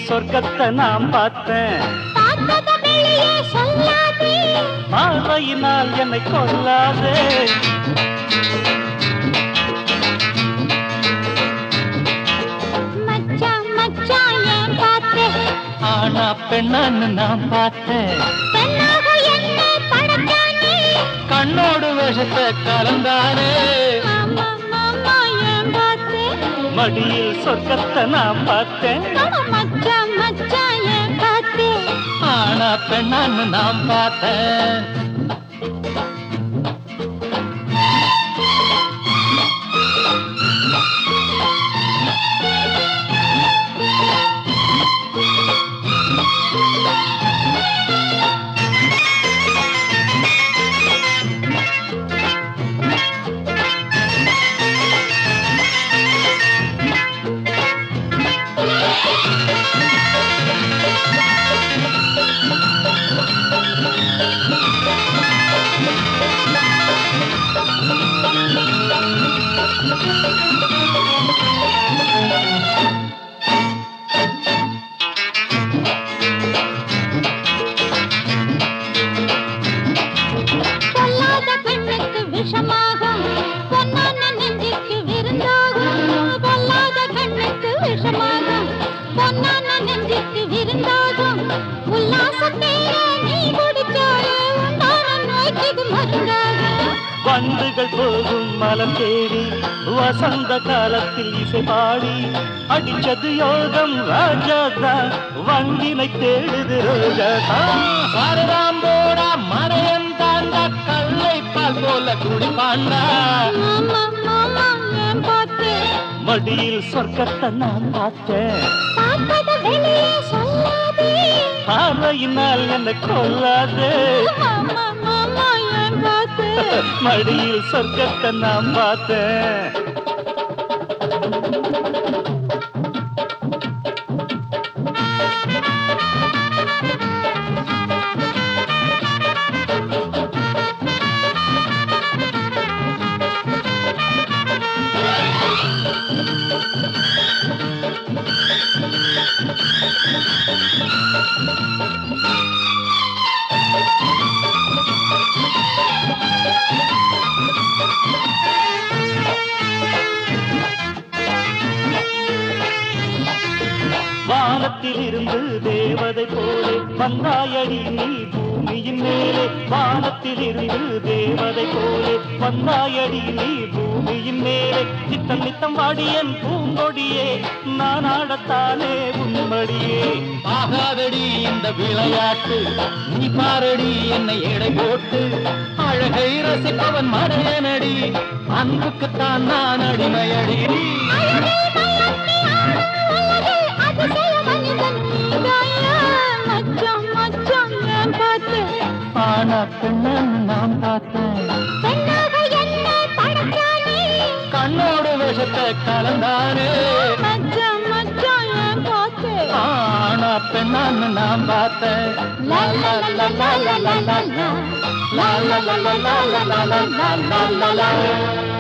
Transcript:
சொர்க்கத்தை நான் பார்த்தேன் பார்த்தத வெளியே சொல்லாதே பார்வையினால் என்னை கொல்லாதே மச்சான் மச்சான் ஏன் பார்த்தே ஆனா பெண்ணான்னு நான் பார்த்தேன் பெண்ணாக என்ன படைச்சானே கண்ணோடு விஷத்தை கலந்தானே மாமா மாமா ஏன் பார்த்தே மடியில் சொர்க்கத்தை நான் பார்த்தேன் மச்சான் மச்சான் ஏன் பார்த்தே ஆனா பெண்ணான்னு நான் பார்த்தேன் பொல்லாத பெண்ணுக்கு விஷமாகும் பொன்னான நெஞ்சுக்கு விருந்தாகும் பொல்லாத கண்ணுக்கு விஷமாகும் பொன்னான நெஞ்சுக்கு விருந்தாகும் உல்லாசத்தேர நீ குடிச்சாலே உண்டான நோய்க்கு இது மருந்தாகும் வண்டுகள் போகும் மலம் தேடி வசந்த காலத்தில் இசை பாடி அடிச்சது யோகம் ராஜாதா வண்டினை தேடுது ரோஜாதா சாரதாம் போடா மறையன் தாண்டா கல்லை பால் போல குடிப்பாண்டா மாமா மாமா ஏன் பார்த்தே மடியில் சொர்க்கத்தை நான் பார்த்தேன் பார்த்தத வெளியே சொல்லாதே பார்வையினால் என்ன கொல்லாதே மாமா மாமா ஏன் பார்த்தே மடியில் சொர்க்கத்தை நான் பார்த்தேன் வானத்தில் இருந்து தேவதை போலே வந்தாயடி நீ பூமியின் மேலே வானத்தில் இருந்து தேவதை போலே வந்தாயடி நீ பூமியின் மேலே நித்தம் நித்தம் வாடியன் பூங்கொடியே நான் ஆடத்தானே உன்மடியே ஆகாதடி இந்த விளையாட்டு நீ பாரடி என்னை எடை போட்டு அழகை ரசிப்பவன் மடையனடி அன்புக்குத்தான் நான் அடிமையடி அழகே மயக்கி ஆடும் உலகில் அதிசய மனிதன் நீதாயா? மச்சான், மச்சான், ஏன் பார்த்தே? ஆனா பெண்ணன்னு நான் பார்த்தேன் பெண்ணாக என்னை படைச்சானே? கண்ணோடு விஷத்தை கலந்தானே மச்சான், மச்சான், ஏன் பார்த்தே? ஆனா பெண்ணான்னு நான் பார்த்தேன் லா, லா, லா, லா, லா, லா, லா, லா. லா, லா, லா, லா, லா, லா, லா, லா, லா, லா, லா.